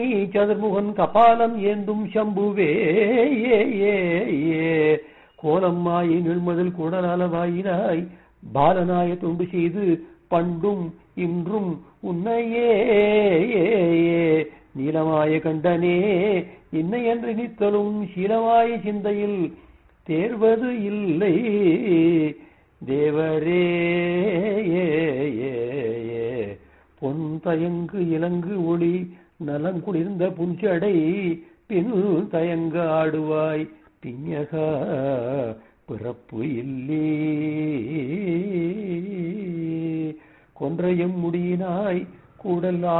சதுர்முகன் கபாலம் ஏந்தும் சம்புவே ஏ ஏ ஏ கோலம்மாயை நிழ்மதில் குடநலவாயினாய் பாலனாய தொண்டு செய்து பண்டும் இன்றும் உன்னையே ஏ, ஏ. நீலமாய கண்டனே இன்னை என்று நித்தலும் சீலமாய சிந்தையில் தேர்வது இல்லை தேவரே ஏ, ஏ, ஏ. பொன் தயங்கு இலங்கு ஒளி நலங்குளிர்ந்த புஞ்சடை பின் தயங்க ஆடுவாய் பிஞகா பிறப்பு இல்லே கொன்றையும் முடியினாய் கூடல்